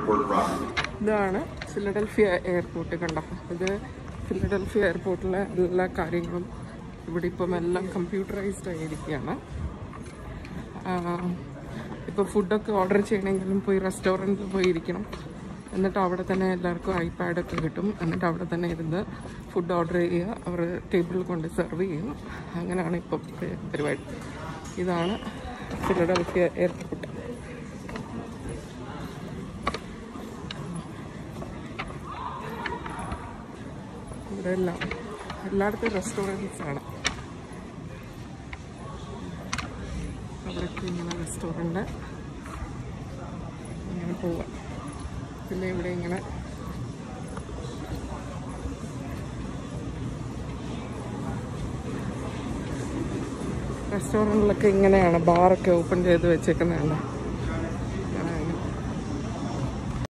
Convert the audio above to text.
airport property. ഇതാണ് Philadelphia airport കണ്ട ഇത് ഫിലഡൽഫിയ എയർപോർട്ടിലെ എല്ലാ കാര്യങ്ങളും ഇവിടെ ഇപ്പം എല്ലാം കമ്പ്യൂട്ടറൈസ്ഡ് ആയിരിക്കുകയാണ് ഇപ്പോൾ ഫുഡൊക്കെ ഓർഡർ ചെയ്യണമെങ്കിലും പോയി റെസ്റ്റോറൻറ്റിൽ പോയി ഇരിക്കണം എന്നിട്ട് അവിടെ തന്നെ എല്ലാവർക്കും ഐപാഡൊക്കെ കിട്ടും എന്നിട്ട് അവിടെ തന്നെ ഇരുന്ന് ഫുഡ് ഓർഡർ ചെയ്യുക അവർ ടേബിളിൽ കൊണ്ട് സെർവ് ചെയ്യും അങ്ങനെയാണ് ഇപ്പം പരി- പരിപാടി ഇതാണ് ഫിലഡൽഫിയ എയർപോർട്ട് ഇവിടെ എല്ലാം എല്ലായിടത്തും റെസ്റ്റോറൻറ്റ്സ് ആണ് അവിടെയൊക്കെ ഇങ്ങനെ റെസ്റ്റോറൻറ്റ് ഇങ്ങനെ പോവാം പിന്നെ ഇവിടെ ഇങ്ങനെ റെസ്റ്റോറൻറ്റിലൊക്കെ ഇങ്ങനെയാണ് ബാറൊക്കെ ഓപ്പൺ ചെയ്ത് വെച്ചേക്കുന്നതാണ്